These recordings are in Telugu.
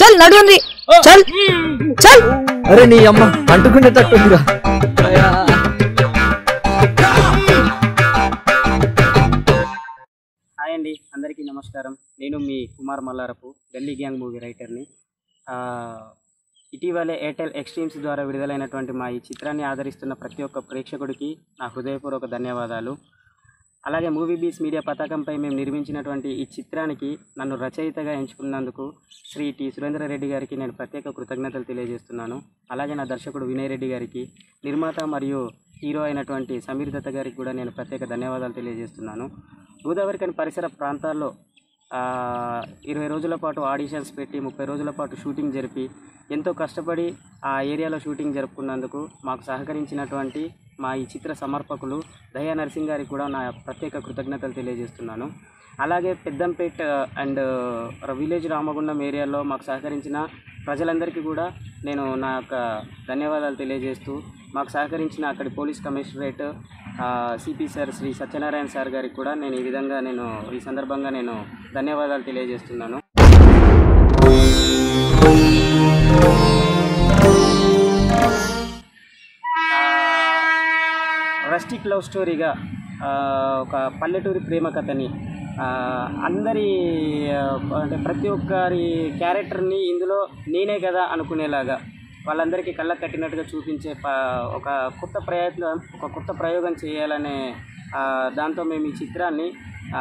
చల్ నడుంది చల్ చల్ అరే నీ అమ్మ అంటుకునేటట్టుందిరా హాయ్ అండి అందరికీ నమస్కారం నేను మీ కుమార్ మల్లారపు ఢిల్లీ గ్యాంగ్ మూవీ రైటర్ని ఆ, ఇటీవలే ఎయిర్టెల్ ఎక్స్ట్రీమ్స్ ద్వారా విడుదలైనటువంటి మా ఈ చిత్రాన్ని ఆదరిస్తున్న ప్రతి ఒక్క ప్రేక్షకుడికి నా హృదయపూర్వక ధన్యవాదాలు అలాగే మూవీ బీస్ మీడియా పతాకంపై మేము నిర్మించినటువంటి ఈ చిత్రానికి నన్ను రచయితగా ఎంచుకున్నందుకు శ్రీ టి సురేంద్రరెడ్డి గారికి నేను ప్రత్యేక కృతజ్ఞతలు తెలియజేస్తున్నాను అలాగే నా దర్శకుడు వినయ్ రెడ్డి గారికి నిర్మాత మరియు హీరో అయినటువంటి సమీర్ దత్త గారికి కూడా నేను ప్రత్యేక ధన్యవాదాలు తెలియజేస్తున్నాను గోదావరి కని పరిసర ప్రాంతాల్లో ఆ, ఇరవై రోజుల పాటు ఆడిషన్స్ పెట్టి ముప్పై రోజుల పాటు షూటింగ్ జరిపి ఎంతో కష్టపడి ఆ ఏరియాలో షూటింగ్ జరుపుకున్నందుకు మాకు సహకరించినటువంటి మా ఈ చిత్ర సమర్పకులు దయా నరసింగ్ గారికి కూడా నా ప్రత్యేక కృతజ్ఞతలు తెలియజేస్తున్నాను అలాగే పెద్దంపేట్ అండ్ విలేజ్ రామగుండం ఏరియాలో మాకు సహకరించిన ప్రజలందరికీ కూడా నేను నా యొక్క ధన్యవాదాలు తెలియజేస్తూ మాకు సహకరించిన అక్కడి police commissionerate CP sir Shri Satyanarayana sir గారికి కూడా నేను ఈ విధంగా నేను ఈ సందర్భంగా నేను ధన్యవాదాలు తెలియజేస్తున్నాను రస్టిక్ లవ్ స్టోరీగా ఆ, ఒక పల్లెటూరి ప్రేమ కథని ఆ, అందరి ఆ, అంటే ప్రతి ఒక్కరి క్యారెక్టర్ని ఇందులో నేనే కదా అనుకునేలాగా వాళ్ళందరికీ కళ్ళకు కట్టినట్టుగా చూపించే ప ఒక కొత్త ప్రయత్నం ఒక కొత్త ప్రయోగం చేయాలనే ఆ, దాంతో మేము ఈ చిత్రాన్ని ఆ,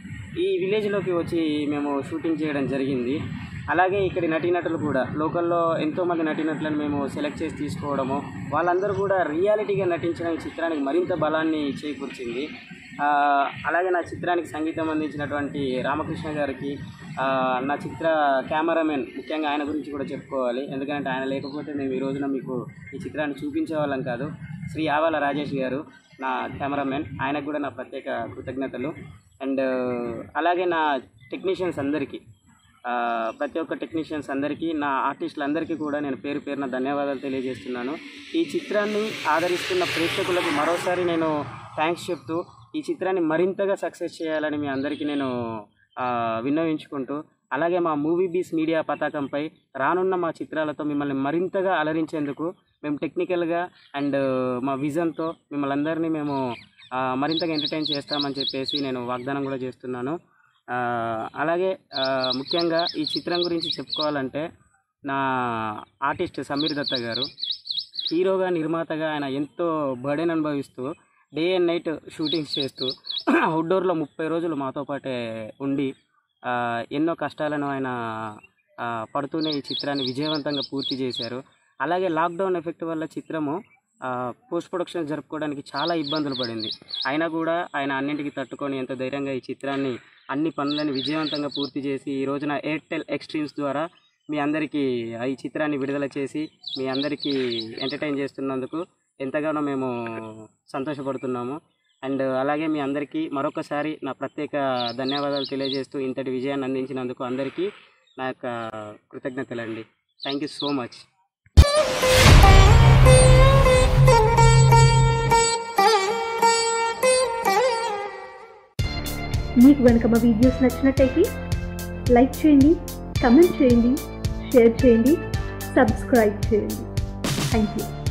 ఈ విలేజ్లోకి వచ్చి మేము షూటింగ్ చేయడం జరిగింది అలాగే ఇక్కడి నటీనటులు కూడా లోకల్లో ఎంతోమంది నటీనటులను మేము సెలెక్ట్ చేసి తీసుకోవడము వాళ్ళందరూ కూడా రియాలిటీగా నటించడం ఈ చిత్రానికి మరింత బలాన్ని చేకూర్చింది ఆ, అలాగే నా చిత్రానికి సంగీతం అందించినటువంటి రామకృష్ణ గారికి ఆ, నా చిత్ర కెమెరామెన్ ముఖ్యంగా ఆయన గురించి కూడా చెప్పుకోవాలి ఎందుకంటే ఆయన లేకపోతే మేము ఈ రోజున మీకు ఈ చిత్రాన్ని చూపించే వాళ్ళం కాదు శ్రీ ఆవాల రాజేష్ గారు నా కెమెరామెన్ ఆయనకు కూడా నా ప్రత్యేక కృతజ్ఞతలు అండ్ అలాగే నా టెక్నీషియన్స్ అందరికీ ఆ, ప్రతి ఒక్క టెక్నీషియన్స్ అందరికీ నా ఆర్టిస్టులందరికీ కూడా నేను పేరు పేరున ధన్యవాదాలు తెలియజేస్తున్నాను ఈ చిత్రాన్ని ఆదరిస్తున్న ప్రేక్షకులకు మరోసారి నేను థ్యాంక్స్ చెప్తూ ఈ చిత్రాన్ని మరింతగా సక్సెస్ చేయాలని మీ అందరికీ నేను ఆ, విన్నవించుకుంటూ అలాగే మా మూవీ బీస్ మీడియా పతాకంపై రానున్న మా చిత్రాలతో మిమ్మల్ని మరింతగా అలరించేందుకు మేము టెక్నికల్గా అండ్ మా విజన్తో మిమ్మల్ని అందరినీ మేము ఆ, మరింతగా ఎంటర్టైన్ చేస్తామని చెప్పేసి నేను వాగ్దానం కూడా చేస్తున్నాను ఆ, అలాగే ఆ, ముఖ్యంగా ఈ చిత్రం గురించి చెప్పుకోవాలంటే నా ఆర్టిస్ట్ సమీర్ దత్త గారు హీరోగా నిర్మాతగా ఆయన ఎంతో బర్డెన్ అనుభవిస్తూ డే అండ్ నైట్ షూటింగ్స్ చేస్తూ అవుట్డోర్లో ముప్పై రోజులు మాతో పాటే ఉండి ఆ, ఎన్నో కష్టాలను ఆయన ఆ, పడుతూనే ఈ చిత్రాన్ని విజయవంతంగా పూర్తి చేశారు అలాగే లాక్డౌన్ ఎఫెక్ట్ వల్ల చిత్రము పోస్ట్ ప్రొడక్షన్ జరుపుకోవడానికి చాలా ఇబ్బందులు పడింది అయినా కూడా ఆయన అన్నింటికి తట్టుకొని ఎంతో ధైర్యంగా ఈ చిత్రాన్ని అన్ని పనులను విజయవంతంగా పూర్తి చేసి ఈ రోజున ఎయిర్టెల్ ఎక్స్ట్రీమ్స్ ద్వారా మీ అందరికీ ఈ చిత్రాన్ని విడుదల చేసి మీ అందరికీ ఎంటర్టైన్ చేస్తున్నందుకు ఎంతగానో మేము సంతోషపడుతున్నాము అండ్ అలాగే మీ అందరికీ మరొకసారి నా ప్రత్యేక ధన్యవాదాలు తెలియజేస్తూ ఇంతటి విజయాన్ని అందించినందుకు అందరికీ నా యొక్క కృతజ్ఞతలండి థ్యాంక్ యూ సో మచ్ మీకు కనుక మా వీడియోస్ నచ్చినట్టయితే లైక్ చేయండి కమెంట్ చేయండి షేర్ చేయండి సబ్స్క్రైబ్ చేయండి థ్యాంక్ యూ